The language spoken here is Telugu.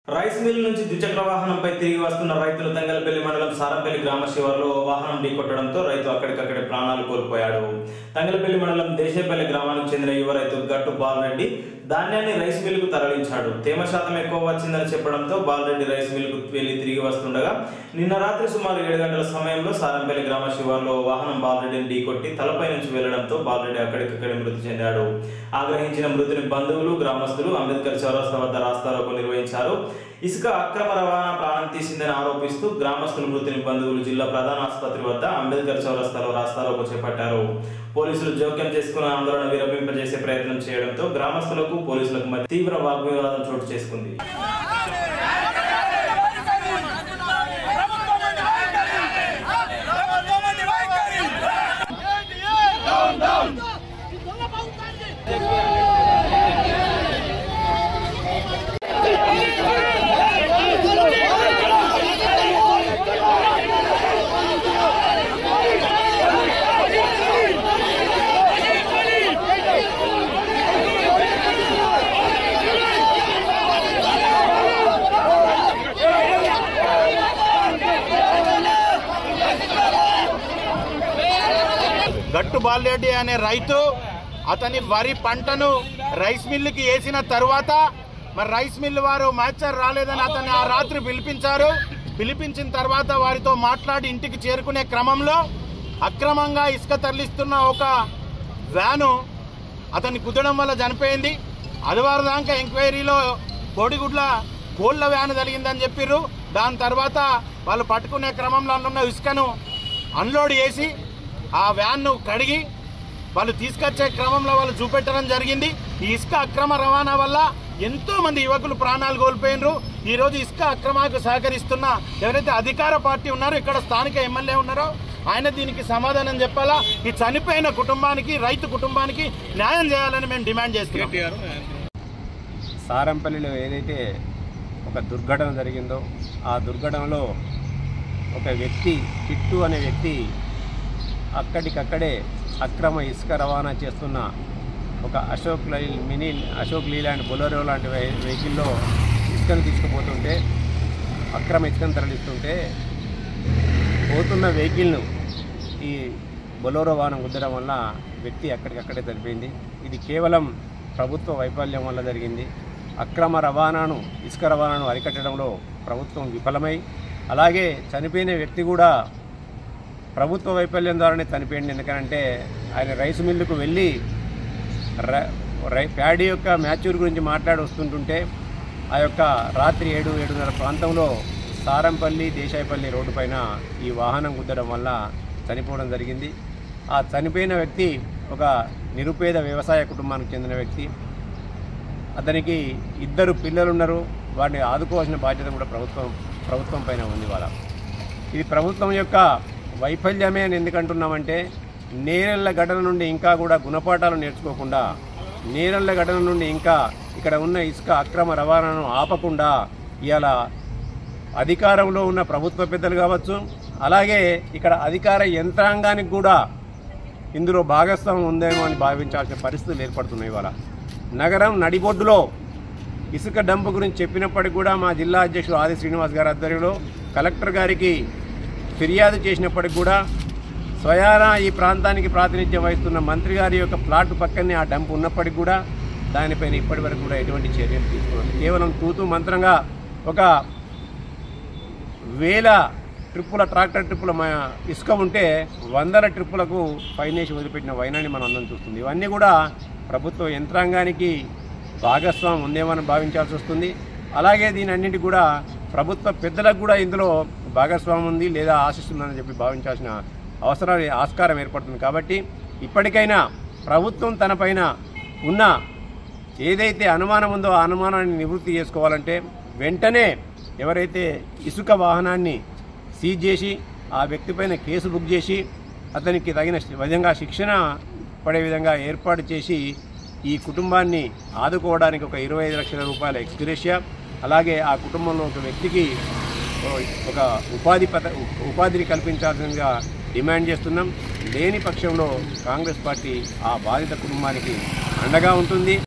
రైస్ మిల్ నుంచి ద్విచక్ర వాహనంపై తిరిగి వస్తున్న రైతులు తంగలపల్లి మండలం సారంపల్లి గ్రామ శివారులో ఓ వాహనం ఢీకొట్టడంతో రైతు అక్కడికక్కడే ప్రాణాలు కోల్పోయాడు తంగలపల్లి మండలం దేశపల్లి గ్రామానికి చెందిన యువ రైతు గట్టు బాలరెడ్డి ధాన్యాన్ని రైస్ మిల్కు తరలించాడు తేమ శాతం ఎక్కువ వచ్చిందని చెప్పడంతో బాలరెడ్డి రైస్ మిల్కు వెళ్లి తిరిగి వస్తుండగా నిన్న రాత్రి సుమారు ఏడు గంటల సమయంలో సారంపల్లి గ్రామ శివారులో ఓ వాహనం బాలరెడ్డిని ఢీకొట్టి తలపై నుంచి వెళ్లడంతో బాలరెడ్డి అక్కడికక్కడే మృతి చెందాడు ఆగ్రహించిన మృతుని బంధువులు గ్రామస్తులు అంబేద్కర్ చౌరస్తా వద్ద రాస్తారోకో నిర్వహించారు ఇసుక అక్రమ రవాణా ప్రాణం తీసిందని ఆరోపిస్తూ గ్రామస్తులు మృతుని బంధువులు జిల్లా ప్రధాన ఆసుపత్రి వద్ద అంబేద్కర్ చౌరస్తాలో రాస్తారోకో చేపట్టారు పోలీసులు జోక్యం చేసుకున్న ఆందోళన విరమింపజేసే ప్రయత్నం చేయడంతో గ్రామస్తులకు పోలీసులకు మధ్య తీవ్ర వాగ్వివాదం చోటు చేసుకుంది గట్టు బాలరెడ్డి అనే రైతు అతని వరి పంటను రైస్ మిల్లుకి వేసిన తరువాత మరి రైస్ మిల్లు వారు మ్యాచర్ రాలేదని అతన్ని ఆ రాత్రి పిలిపించారు పిలిపించిన తర్వాత వారితో మాట్లాడి ఇంటికి చేరుకునే క్రమంలో అక్రమంగా ఇసుక తరలిస్తున్న ఒక వ్యాను అతన్ని కుదడం వల్ల చనిపోయింది ఆదివారం దాకా ఎంక్వైరీలో కోడిగుడ్ల కోళ్ల వ్యాన్ జరిగిందని చెప్పిర్రు దాని తర్వాత వాళ్ళు పట్టుకునే క్రమంలో ఉన్న ఇసుకను అన్లోడ్ చేసి ఆ వ్యాన్ను కడిగి వాళ్ళు తీసుకొచ్చే క్రమంలో వాళ్ళు చూపెట్టడం జరిగింది ఈ ఇసుక అక్రమ రవాణా వల్ల ఎంతో మంది యువకులు ప్రాణాలు కోల్పోయినరు ఈ రోజు ఇసుక అక్రమాలకు సహకరిస్తున్న ఎవరైతే అధికార పార్టీ ఉన్నారో ఇక్కడ స్థానిక ఎమ్మెల్యే ఉన్నారో ఆయన దీనికి సమాధానం చెప్పాలా ఈ చనిపోయిన కుటుంబానికి రైతు కుటుంబానికి న్యాయం చేయాలని మేము డిమాండ్ చేస్తున్నాం సారంపల్లిలో ఏదైతే ఒక దుర్ఘటన జరిగిందో ఆ దుర్ఘటనలో ఒక వ్యక్తి కిట్టు అనే వ్యక్తి అక్కడికక్కడే అక్రమ ఇసుక రవాణా చేస్తున్న ఒక అశోక్ లై మినీ అశోక్ లీలాండ్ బొలెరో లాంటి వెహి- వెహికల్లో ఇసుకను తీసుకుపోతుంటే అక్రమ ఇసుకను తరలిస్తుంటే పోతున్న వెహికల్ను ఈ బొలోరో వాహనం గుద్దడం వల్ల వ్యక్తి అక్కడికక్కడే చనిపోయింది ఇది కేవలం ప్రభుత్వ వైఫల్యం వల్ల జరిగింది అక్రమ రవాణాను ఇసుక రవాణాను అరికట్టడంలో ప్రభుత్వం విఫలమై అలాగే చనిపోయిన వ్యక్తి కూడా ప్రభుత్వ వైఫల్యం ద్వారానే చనిపోయింది ఎందుకంటే ఆయన రైస్ మిల్లుకు వెళ్ళి ర- రై ప్యాడీ యొక్క మ్యాచ్యూర్ గురించి మాట్లాడి వస్తుంటుంటే ఆ యొక్క రాత్రి ఏడు ఏడున్నర ప్రాంతంలో సారంపల్లి దేశాయపల్లి రోడ్డు పైన ఈ వాహనం గుద్దడం వల్ల చనిపోవడం జరిగింది ఆ చనిపోయిన వ్యక్తి ఒక నిరుపేద వ్యవసాయ కుటుంబానికి చెందిన వ్యక్తి అతనికి ఇద్దరు పిల్లలు ఉన్నారు వారిని ఆదుకోవాల్సిన బాధ్యత కూడా ప్రభుత్వం ప్రభుత్వం పైన ఉంది వాళ్ళ ఇది ప్రభుత్వం యొక్క వైఫల్యమే అని ఎందుకంటున్నామంటే నేరెళ్ల ఘటన నుండి ఇంకా కూడా గుణపాఠాలు నేర్చుకోకుండా నేరెళ్ల ఘటన నుండి ఇంకా ఇక్కడ ఉన్న ఇసుక అక్రమ రవాణాను ఆపకుండా ఇవాళ అధికారంలో ఉన్న ప్రభుత్వ పెద్దలు కావచ్చు అలాగే ఇక్కడ అధికార యంత్రాంగానికి కూడా ఇందులో భాగస్వామ్యం ఉందేమో అని భావించాల్సిన పరిస్థితులు ఏర్పడుతున్నాయి ఇవాళ నగరం నడిబొడ్డులో ఇసుక డంపు గురించి చెప్పినప్పటికీ కూడా మా జిల్లా అధ్యక్షుడు ఆది శ్రీనివాస్ గారి ఆధ్వర్యంలో కలెక్టర్ గారికి ఫిర్యాదు చేసినప్పటికి కూడా స్వయాన ఈ ప్రాంతానికి ప్రాతినిధ్యం వహిస్తున్న మంత్రి గారి యొక్క ప్లాట్ పక్కనే ఆ డంప్ ఉన్నప్పటికీ కూడా దానిపైన ఇప్పటి వరకు కూడా ఎటువంటి చర్యలు తీసుకోవాలి కేవలం తూతూ మంత్రంగా ఒక వేల ట్రిప్పుల ట్రాక్టర్ ట్రిప్పుల మా ఇసుక ఉంటే వందల ట్రిప్పులకు పైనేసి వదిలిపెట్టిన వైనాన్ని మనం అందరం చూస్తుంది ఇవన్నీ కూడా ప్రభుత్వ యంత్రాంగానికి భాగస్వామ్యం ఉందేమని భావించాల్సి వస్తుంది అలాగే దీని అన్నింటి కూడా ప్రభుత్వ పెద్దలకు కూడా ఇందులో భాగస్వామ్యం ఉంది లేదా ఆశిస్తుందని చెప్పి భావించాల్సిన అవసరం ఆస్కారం ఏర్పడుతుంది కాబట్టి ఇప్పటికైనా ప్రభుత్వం తన పైన ఉన్న ఏదైతే అనుమానం ఉందో ఆ అనుమానాన్ని నివృత్తి చేసుకోవాలంటే వెంటనే ఎవరైతే ఇసుక వాహనాన్ని సీజ్ చేసి ఆ వ్యక్తిపైన కేసు బుక్ చేసి అతనికి తగిన విధంగా శిక్షణ పడే విధంగా ఏర్పాటు చేసి ఈ కుటుంబాన్ని ఆదుకోవడానికి ఒక ఇరవై ఐదు లక్షల రూపాయల ఎక్స్గ్రేషియా అలాగే ఆ కుటుంబంలో ఒక వ్యక్తికి ఒక ఉపాధి పథ ఉపాధిని కల్పించాల్సిందిగా డిమాండ్ చేస్తున్నాం లేని పక్షంలో కాంగ్రెస్ పార్టీ ఆ బాధిత కుటుంబానికి అండగా ఉంటుంది